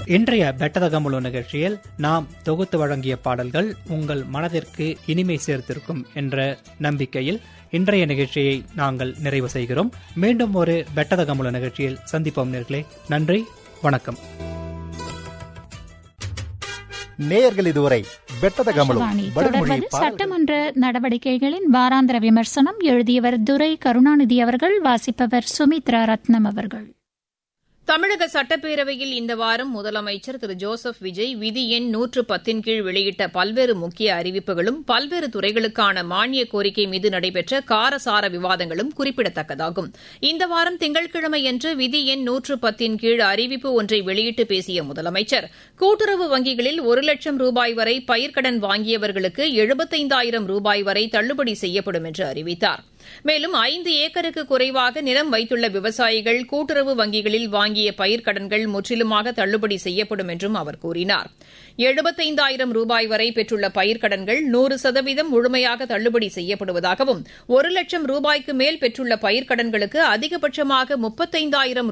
இன்றைய பெட்டதகமுழு நிகழ்ச்சியில் நாம் தொகுத்து வழங்கிய பாடல்கள் உங்கள் மனதிற்கு இனிமை சேர்த்திருக்கும் என்ற நம்பிக்கையில் இன்றைய நிகழ்ச்சியை நாங்கள் நிறைவு செய்கிறோம் மீண்டும் ஒரு பெட்டதகமுழு நிகழ்ச்சியில் சந்திப்போம் நேர்களே நன்றி வணக்கம் நேயர்கள் இதுவரை பெட்டத கமலும் ஆகாஷவாணி. வடமொழி தொடர்வது பாடல்கள் சட்டமன்ற நடவடிக்கைகளின் வாராந்திர விமர்சனம் எழுதியவர் துரை கருணாநிதி அவர்கள் வாசிப்பவர் சுமித்ரா ரத்னம் அவர்கள் தமிழக சட்டப்பேரவையில் இந்த வாரம் முதலமைச்சர் திரு ஜோசப் விஜய் விதி எண் நூற்று பத்தின் கீழ் வெளியிட்ட பல்வேறு முக்கிய அறிவிப்புகளும் பல்வேறு துறைகளுக்கான மானிய கோரிக்கை மீது நடைபெற்ற காரசார விவாதங்களும் குறிப்பிடத்தக்கதாகும் இந்த வாரம் திங்கட்கிழமையன்று விதி எண் நூற்று பத்தின் கீழ் அறிவிப்பு ஒன்றை வெளியிட்டு பேசிய முதலமைச்சர் கூட்டுறவு வங்கிகளில் ஒரு லட்சம் ரூபாய் வரை பயிர்க்கடன் வாங்கியவர்களுக்கு எழுபத்தைந்தாயிரம் ரூபாய் வரை தள்ளுபடி செய்யப்படும் என்று அறிவித்தார் மேலும் ஐந்து ஏக்கருக்கு குறைவாக நிலம் வைத்துள்ள விவசாயிகள் கூட்டுறவு வங்கிகளில் வாங்கிய பயிர்க்கடன்கள் முற்றிலுமாக தள்ளுபடி செய்யப்படும் என்றும் அவர் கூறினார் எழுபத்தைந்தாயிரம் ரூபாய் வரை பெற்றுள்ள பயிர்க்கடன்கள் நூறு சதவீதம் முழுமையாக தள்ளுபடி செய்யப்படுவதாகவும் ஒரு லட்சம் ரூபாய்க்கு மேல் பெற்றுள்ள பயிர்க்கடன்களுக்கு அதிகபட்சமாக முப்பத்தைந்தாயிரம்